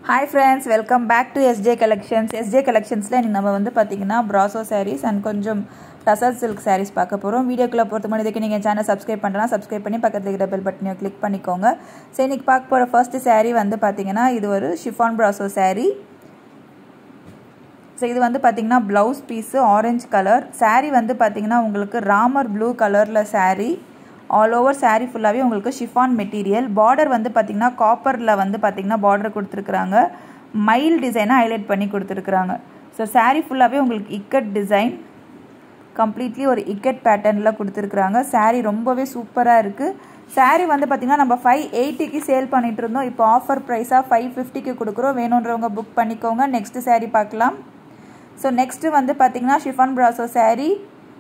hi friends welcome back to SJ collections SJ கலெக்ஷன்ஸில் இன்றைக்கி நம்ம வந்து பார்த்திங்கன்னா ப்ராசோ சாரீஸ் அண்ட் கொஞ்சம் டசர் சில்க் சாரீஸ் பார்க்க போகிறோம் வீடியோக்குள்ளே பொறுத்த மணிக்கு நீங்கள் சேனல் சப்ஸ்கிரைப் பண்ணுறா சப்ஸ்கிரைப் பண்ணி பக்கத்தில் இருக்கிற பெல் பட்டனையும் கிளிக் பண்ணிக்கோங்க ஸோ இன்றைக்கி பார்க்க போகிற ஃபர்ஸ்ட் saree வந்து பார்த்திங்கன்னா இது ஒரு ஷிஃபான் ப்ராசோ saree ஸோ இது வந்து பார்த்திங்கன்னா blouse piece orange colour saree வந்து பார்த்திங்கன்னா உங்களுக்கு ராமர் ப்ளூ கலரில் saree ஆல் ஓவர் saree ஃபுல்லாகவே உங்களுக்கு ஷிஃபான் மெட்டீரியல் பார்டர் வந்து பார்த்திங்கன்னா காப்பரில் வந்து பார்த்திங்கன்னா பார்டர் கொடுத்துருக்குறாங்க மைல் டிசைனாக ஹைலைட் பண்ணி கொடுத்துருக்குறாங்க ஸோ saree ஃபுல்லாகவே உங்களுக்கு இக்கட் டிசைன் கம்ப்ளீட்லி ஒரு இக்கட் பேட்டர்னில் கொடுத்துருக்குறாங்க saree ரொம்பவே சூப்பராக இருக்குது saree வந்து பார்த்திங்கன்னா நம்ம ஃபைவ் எயிட்டிக்கு சேல் பண்ணிகிட்டு இருந்தோம் இப்போ ஆஃபர் ப்ரைஸாக ஃபைவ் ஃபிஃப்டிக்கு கொடுக்குறோம் வேணுன்றவங்க புக் பண்ணிக்கோங்க நெக்ஸ்ட்டு saree பார்க்கலாம் ஸோ நெக்ஸ்ட்டு வந்து பார்த்திங்கன்னா ஷிஃபான் ப்ராசோ saree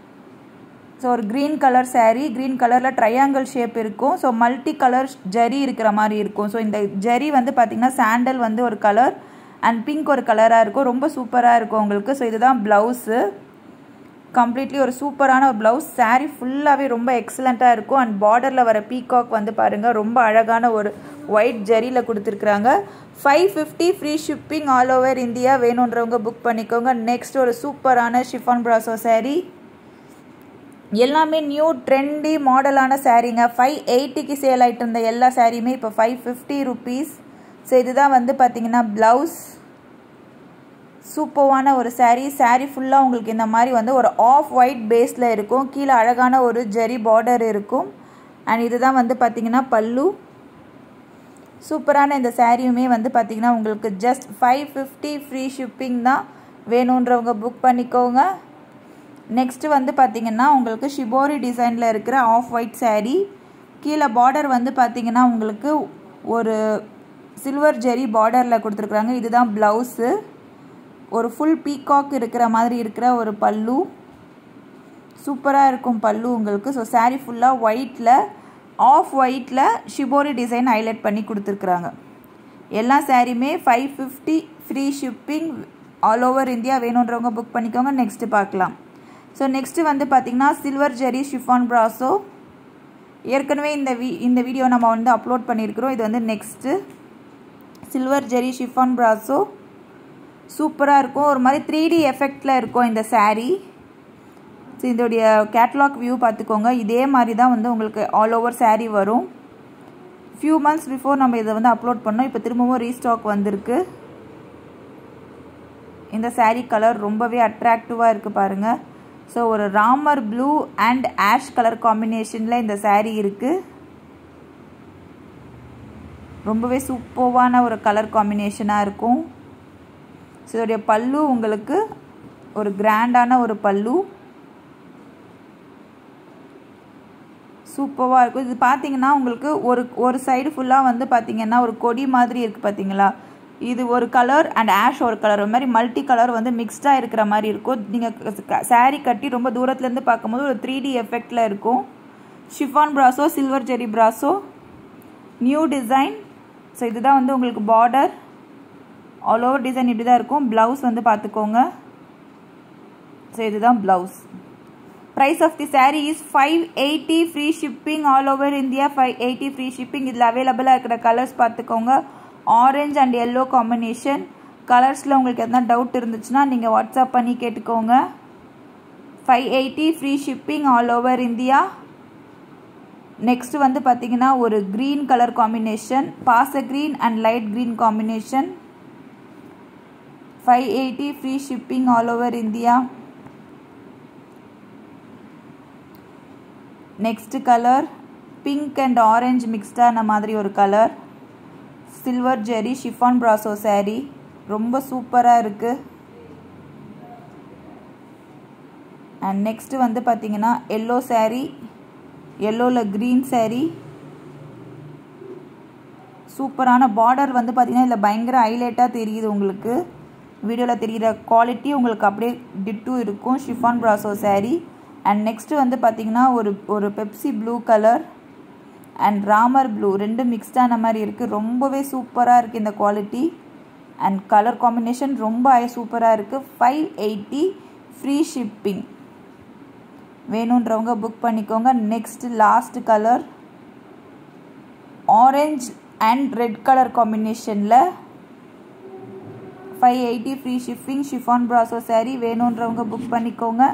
ஸோ ஒரு க்ரீன் கலர் saree க்ரீன் கலரில் ட்ரையாங்கிள் ஷேப் இருக்கும் ஸோ மல்டி கலர் ஜரி இருக்கிற மாதிரி இருக்கும் ஸோ இந்த ஜரி வந்து பார்த்திங்கன்னா சாண்டல் வந்து ஒரு கலர் அண்ட் பிங்க் ஒரு கலராக இருக்கும் ரொம்ப சூப்பராக இருக்கும் உங்களுக்கு ஸோ இதுதான் ப்ளவுஸு கம்ப்ளீட்லி ஒரு சூப்பரான ஒரு ப்ளவுஸ் saree ஃபுல்லாகவே ரொம்ப எக்ஸலண்ட்டாக இருக்கும் அண்ட் பார்டரில் வர பீகாக் வந்து பாருங்கள் ரொம்ப அழகான ஒரு ஒயிட் ஜரியில் கொடுத்துருக்குறாங்க five fifty free shipping all over India வேணுன்றவங்க புக் பண்ணிக்கோங்க நெக்ஸ்ட் ஒரு சூப்பரான ஷிஃபான் ப்ராசோ saree எல்லாமே நியூ ட்ரெண்டி மாடலான சாரீங்க ஃபைவ் எயிட்டிக்கு சேல் ஆகிட்டு இருந்த எல்லா சாரியுமே இப்போ ஃபைவ் ஃபிஃப்டி ருபீஸ் ஸோ இதுதான் வந்து பார்த்தீங்கன்னா ப்ளவுஸ் சூப்பரான ஒரு சாரீ சாரீ ஃபுல்லாக உங்களுக்கு இந்த மாதிரி வந்து ஒரு ஆஃப் ஒயிட் பேஸில் இருக்கும் கீழே அழகான ஒரு ஜெரி பார்டர் இருக்கும் அண்ட் இதுதான் வந்து பார்த்தீங்கன்னா பல்லு சூப்பரான இந்த சாரியுமே வந்து பார்த்தீங்கன்னா உங்களுக்கு just five fifty free shipping தான் வேணுன்றவங்க புக் பண்ணிக்கோங்க நெக்ஸ்ட்டு வந்து பார்த்திங்கன்னா உங்களுக்கு ஷிபோரி டிசைனில் இருக்கிற ஆஃப் ஒயிட் சாரீ கீழே பார்டர் வந்து பார்த்திங்கன்னா உங்களுக்கு ஒரு சில்வர் ஜெரி பார்டரில் கொடுத்துருக்குறாங்க இதுதான் ப்ளவுஸு ஒரு ஃபுல் பீகாக் இருக்கிற மாதிரி இருக்கிற ஒரு பல்லு சூப்பராக இருக்கும் பல்லு உங்களுக்கு ஸோ சாரீ ஃபுல்லாக ஒயிட்டில் ஆஃப் ஒயிட்டில் ஷிபோரி டிசைன் ஹைலைட் பண்ணி கொடுத்துருக்குறாங்க எல்லா சாரியுமே five fifty free shipping all over India வேணுன்றவங்க புக் பண்ணிக்கோங்க நெக்ஸ்ட்டு பார்க்கலாம் ஸோ நெக்ஸ்ட்டு வந்து பார்த்திங்கன்னா சில்வர் ஜெரி ஷிஃபான் ப்ராஸோ ஏற்கனவே இந்த வீ இந்த வீடியோ நம்ம வந்து அப்லோட் பண்ணியிருக்கிறோம் இது வந்து நெக்ஸ்ட்டு சில்வர் ஜெரி ஷிஃபான் ப்ராஸோ சூப்பராக இருக்கும் ஒரு மாதிரி த்ரீ டி எஃபெக்டில் இருக்கும் இந்த சாரீ ஸோ இதோடைய கேட்லாக் வியூ பார்த்துக்கோங்க இதே மாதிரி தான் வந்து உங்களுக்கு ஆல் ஓவர் சாரீ வரும் ஃபியூ மந்த்ஸ் பிஃபோர் நம்ம இதை வந்து அப்லோட் பண்ணோம் இப்போ திரும்பவும் ரீஸ்டாக் வந்திருக்கு இந்த சாரீ கலர் ரொம்பவே அட்ராக்டிவாக இருக்குது பாருங்கள் ஸோ ஒரு Ramar blue and ash colour காம்பினேஷனில் இந்த சாரீ இருக்குது ரொம்பவே சூப்பர்வான ஒரு கலர் காம்பினேஷனாக இருக்கும் ஸோ இதோடைய பல்லு உங்களுக்கு ஒரு கிராண்டான ஒரு பல்லு சூப்பராக இருக்கும் இது பார்த்தீங்கன்னா உங்களுக்கு ஒரு ஒரு சைடு ஃபுல்லாக வந்து பார்த்தீங்கன்னா ஒரு கொடி மாதிரி இருக்குது பார்த்தீங்களா இது ஒரு கலர் அண்ட் ஆஷ் ஒரு கலர் ஒரு மாதிரி மல்டி கலர் வந்து மிக்ஸ்டாக இருக்கிற மாதிரி இருக்கும் நீங்கள் சாரீ கட்டி ரொம்ப தூரத்துலேருந்து பார்க்கும்போது ஒரு த்ரீ டி எஃபெக்டில் இருக்கும் chiffon brasso silver zari brasso new design so இதுதான் வந்து உங்களுக்கு பார்டர் ஆல் ஓவர் டிசைன் இப்படி தான் இருக்கும் ப்ளவுஸ் வந்து பார்த்துக்கோங்க ஸோ இதுதான் blouse price of the sari is five eighty free shipping all over India five eighty free shipping இதில் அவைலபிளாக இருக்கிற கலர்ஸ் பார்த்துக்கோங்க ஆரஞ்ச் அண்ட் எல்லோ காம்பினேஷன் கலர்ஸில் உங்களுக்கு எதனா டவுட் இருந்துச்சுன்னா நீங்கள் வாட்ஸ்அப் பண்ணி கேட்டுக்கோங்க five eighty free shipping all over India next வந்து பார்த்தீங்கன்னா ஒரு க்ரீன் கலர் காம்பினேஷன் பாச green and light green combination five eighty free shipping all over India next colour pink and orange மிக்ஸ்டான மாதிரி ஒரு கலர் சில்வர் ஜெரி chiffon brasso sari ரொம்ப சூப்பராக இருக்குது அண்ட் நெக்ஸ்ட் வந்து பார்த்தீங்கன்னா எல்லோ சாரீ எல்லோவில் க்ரீன் சாரீ சூப்பரான பார்டர் வந்து பார்த்திங்கன்னா இதில் பயங்கர ஹைலைட்டாக தெரியுது உங்களுக்கு வீடியோவில் தெரிகிற குவாலிட்டி உங்களுக்கு அப்படியே டிட்டு இருக்கும் chiffon brasso sari and next வந்து பார்த்திங்கன்னா ஒரு ஒரு Pepsi blue colour and Ramar blue ரெண்டு மிக்ஸ்டான மாதிரி இருக்குது ரொம்பவே சூப்பராக இருக்குது இந்த குவாலிட்டி அண்ட் கலர் காம்பினேஷன் ரொம்ப சூப்பராக இருக்குது ஃபைவ் எயிட்டி ஃப்ரீ ஷிப்பிங் வேணுன்றவங்க புக் பண்ணிக்கோங்க next last colour orange and red colour காம்பினேஷனில் five eighty free shipping chiffon brasso saree வேணுன்றவங்க புக் பண்ணிக்கோங்க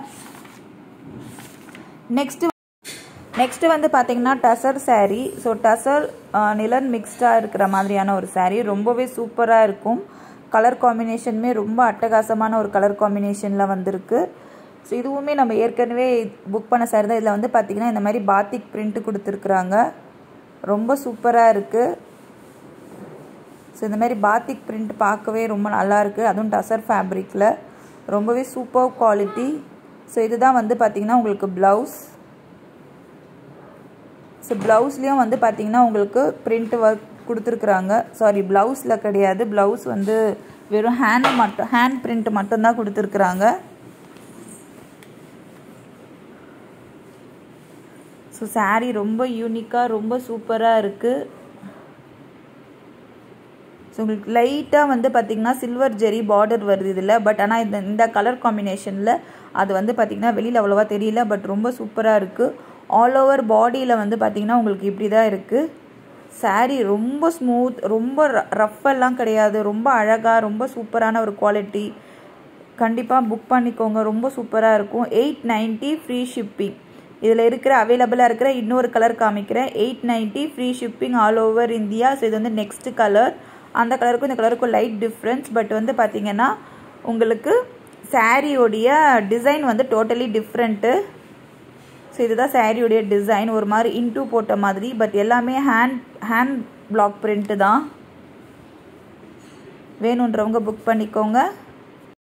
நெக்ஸ்ட்டு நெக்ஸ்ட்டு வந்து பார்த்தீங்கன்னா டசர் saree ஸோ டசர் நிலன் மிக்ஸ்டாக இருக்கிற மாதிரியான ஒரு saree ரொம்பவே சூப்பராக இருக்கும் கலர் காம்பினேஷனுமே ரொம்ப அட்டகாசமான ஒரு கலர் காம்பினேஷனில் வந்திருக்கு ஸோ இதுவுமே நம்ம ஏற்கனவே புக் பண்ண saree தான் இதில் வந்து பார்த்திங்கன்னா இந்த மாதிரி பாத்திக் பிரிண்ட் கொடுத்துருக்குறாங்க ரொம்ப சூப்பராக இருக்குது ஸோ இந்த மாதிரி பாத்திக் பிரிண்ட் பார்க்கவே ரொம்ப நல்லா இருக்குது அதுவும் டசர் ஃபேப்ரிக்கில் ரொம்பவே சூப்பர் குவாலிட்டி ஸோ இதுதான் வந்து பார்த்திங்கன்னா உங்களுக்கு ப்ளவுஸ் ஸோ ப்ளவுஸ்லேயும் வந்து பார்த்திங்கன்னா உங்களுக்கு பிரிண்ட் ஒர்க் கொடுத்துருக்குறாங்க சாரி ப்ளவுஸில் கிடையாது ப்ளவுஸ் வந்து வெறும் ஹேண்ட் மட்டும் ஹேண்ட் பிரிண்ட் மட்டும்தான் கொடுத்துருக்குறாங்க ஸோ saree ரொம்ப யூனிக்காக ரொம்ப சூப்பராக இருக்குது ஸோ உங்களுக்கு லைட்டாக வந்து பார்த்திங்கன்னா சில்வர் ஜெரி பார்டர் வருது இதில் பட் ஆனால் இந்த இந்த கலர் காம்பினேஷனில் அது வந்து பார்த்திங்கன்னா வெளியில் அவ்வளோவா தெரியல பட் ரொம்ப சூப்பராக இருக்குது ஆல் ஓவர் பாடியில் வந்து பார்த்திங்கன்னா உங்களுக்கு இப்படி தான் இருக்குது saree ரொம்ப ஸ்மூத் ரொம்ப ரஃப்பெல்லாம் கிடையாது ரொம்ப அழகாக ரொம்ப சூப்பரான ஒரு குவாலிட்டி கண்டிப்பாக புக் பண்ணிக்கோங்க ரொம்ப சூப்பராக இருக்கும் எயிட் நைன்ட்டி ஃப்ரீ ஷிப்பிங் இதில் இருக்கிற அவைலபிளாக இருக்கிற இன்னொரு கலர் காமிக்கிறேன் eight ninety free shipping all over India so இது வந்து நெக்ஸ்ட் கலர் அந்த கலருக்கும் இந்த கலருக்கும் லைட் டிஃப்ரென்ஸ் பட் வந்து பார்த்திங்கன்னா உங்களுக்கு சாரியோடைய டிசைன் வந்து டோட்டலி டிஃப்ரெண்ட்டு ஸோ இதுதான் சாரியோடைய டிசைன் ஒரு மாதிரி இன்டூ போட்ட மாதிரி பட் எல்லாமே ஹேண்ட் ஹேண்ட் பிளாக் பிரிண்ட்டு தான் வேணுன்றவங்க புக் பண்ணிக்கோங்க